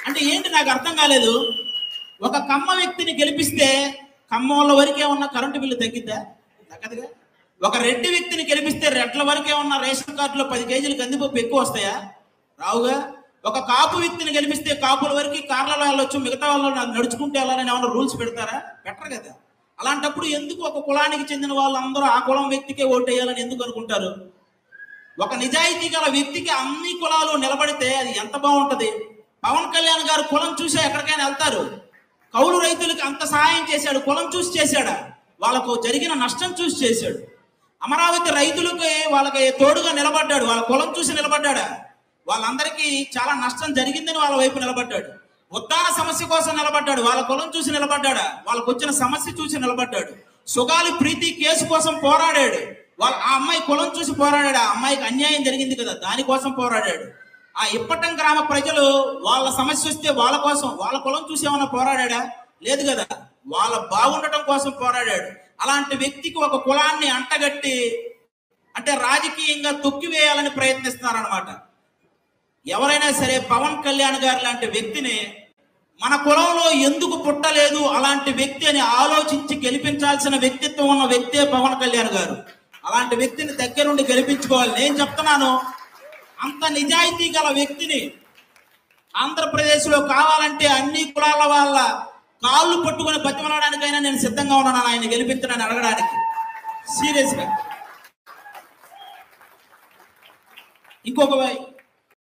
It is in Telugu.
అంటే ఏంటి నాకు అర్థం కాలేదు ఒక కమ్మ వ్యక్తిని గెలిపిస్తే కమ్మోళ్ళ వరకే ఉన్న కరెంటు బిల్లు తగ్గిద్దా తగ్గదుగా ఒక రెడ్డి వ్యక్తిని గెలిపిస్తే రెడ్ల వరకే ఉన్న రేషన్ కార్డులో పది కేజీలు కందిపప్పు ఎక్కువ వస్తాయా రావుగా ఒక కాపు వ్యక్తిని గెలిపిస్తే కాపుల వరకు కార్లలో వెళ్ళొచ్చు మిగతా వాళ్ళు నాకు నడుచుకుంటూ వెళ్ళాలని ఏమైనా రూల్స్ పెడతారా పెట్టరు కదా అలాంటప్పుడు ఎందుకు ఒక కులానికి చెందిన వాళ్ళందరూ ఆ కులం వ్యక్తికే ఓటేయాలని ఎందుకు అనుకుంటారు ఒక నిజాయితీ గల వ్యక్తికి అన్ని కులాలు నిలబడితే అది ఎంత బాగుంటది పవన్ కళ్యాణ్ గారు కులం చూసే ఎక్కడికైనా వెళ్తారు కౌలు రైతులకు అంత సహాయం చేశాడు కులం చూసి చేశాడా వాళ్ళకు జరిగిన నష్టం చూసి చేశాడు అమరావతి రైతులకి వాళ్ళకి తోడుగా నిలబడ్డాడు వాళ్ళ కులం చూసి నిలబడ్డాడా వాళ్ళందరికీ చాలా నష్టం జరిగిందని వాళ్ళ వైపు నిలబడ్డాడు ఉద్దాన సమస్య కోసం నిలబడ్డాడు వాళ్ళ కులం చూసి నిలబడ్డాడా వాళ్ళకు వచ్చిన సమస్య చూసి నిలబడ్డాడు సుగాలి ప్రీతి కేసు కోసం పోరాడాడు వాళ్ళ ఆ అమ్మాయి కులం చూసి పోరాడాడు ఆ అమ్మాయికి అన్యాయం జరిగింది కదా దానికోసం పోరాడాడు ఆ ఇప్పటం గ్రామ ప్రజలు వాళ్ళ సమస్య వస్తే వాళ్ళ కోసం వాళ్ళ కులం చూసి ఏమన్నా పోరాడా లేదు కదా వాళ్ళ బాగుండటం కోసం పోరాడాడు అలాంటి వ్యక్తికి ఒక కులాన్ని అంటగట్టి అంటే రాజకీయంగా తొక్కివేయాలని ప్రయత్నిస్తున్నారనమాట ఎవరైనా సరే పవన్ కళ్యాణ్ గారు లాంటి వ్యక్తిని మన కులంలో ఎందుకు పుట్టలేదు అలాంటి వ్యక్తి అని ఆలోచించి గెలిపించాల్సిన వ్యక్తిత్వం ఉన్న వ్యక్తే పవన్ కళ్యాణ్ గారు అలాంటి వ్యక్తిని దగ్గరుండి గెలిపించుకోవాలి నేను చెప్తున్నాను అంత నిజాయితీ గల వ్యక్తిని ఆంధ్రప్రదేశ్లో కావాలంటే అన్ని కులాల వాళ్ళ కాళ్ళు పట్టుకొని బతిమలడానికైనా నేను సిద్ధంగా ఉన్నాను ఆయన గెలిపించడానికి అడగడానికి సీరియస్గా ఇంకొక వై-